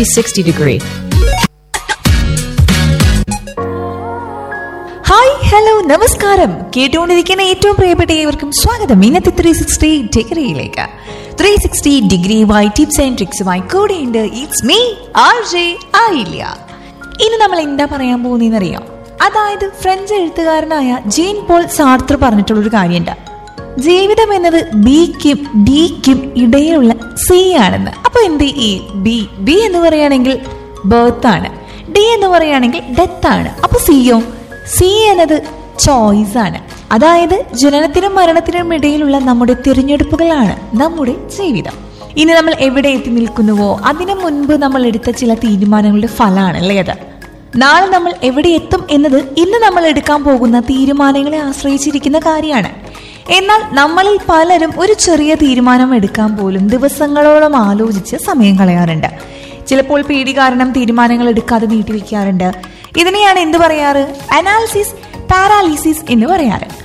360 degree. Hi hello നമസ്കാരം കേട്ടുകൊണ്ടിരിക്കുന്ന ഏറ്റവും പ്രിയപ്പെട്ട ഏവർക്കും സ്വാഗതം ഇന്നത്തെ ത്രീ സിക്സ്റ്റി ഡിഗ്രിയിലേക്ക് ത്രീ സിക്സ്റ്റി ഡിഗ്രിയുമായി ടിപ്സ് ആൻഡ് ട്രിക്സുമായി കൂടെയുണ്ട് ഇറ്റ്സ് മീ ആർ ജെ ആയില്ല ഇനി നമ്മൾ എന്താ പറയാൻ പോകുന്നതെന്നറിയാം അതായത് ഫ്രഞ്ച് എഴുത്തുകാരനായ ജീൻ പോൾ സാർത്ര പറഞ്ഞിട്ടുള്ള ഒരു കാര്യമുണ്ട് ജീവിതം എന്നത് ബിക്കും ഡിക്കും ഇടയിലുള്ള സി ആണെന്ന് അപ്പൊ എന്ത് ഈ ബി ബി എന്ന് പറയുകയാണെങ്കിൽ ബർത്ത് ആണ് ഡി എന്ന് പറയുകയാണെങ്കിൽ ഡെത്ത് ആണ് അപ്പൊ സിയോ സി എന്നത് ചോയ്സ് ആണ് അതായത് ജനനത്തിനും മരണത്തിനും ഇടയിലുള്ള നമ്മുടെ തിരഞ്ഞെടുപ്പുകളാണ് നമ്മുടെ ജീവിതം ഇനി നമ്മൾ എവിടെ എത്തി നിൽക്കുന്നുവോ അതിനു മുൻപ് നമ്മൾ എടുത്ത ചില തീരുമാനങ്ങളുടെ ഫലമാണല്ലേ അത് നാളെ നമ്മൾ എവിടെ എത്തും എന്നത് ഇന്ന് നമ്മൾ എടുക്കാൻ പോകുന്ന തീരുമാനങ്ങളെ ആശ്രയിച്ചിരിക്കുന്ന കാര്യമാണ് എന്നാൽ നമ്മളിൽ പലരും ഒരു ചെറിയ തീരുമാനം എടുക്കാൻ പോലും ദിവസങ്ങളോളം ആലോചിച്ച് സമയം കളയാറുണ്ട് ചിലപ്പോൾ പേടി കാരണം തീരുമാനങ്ങൾ എടുക്കാതെ നീട്ടിവെക്കാറുണ്ട് ഇതിനെയാണ് എന്ത് പറയാറ് അനാലിസിസ് പാരാലിസിസ് എന്ന് പറയാറ്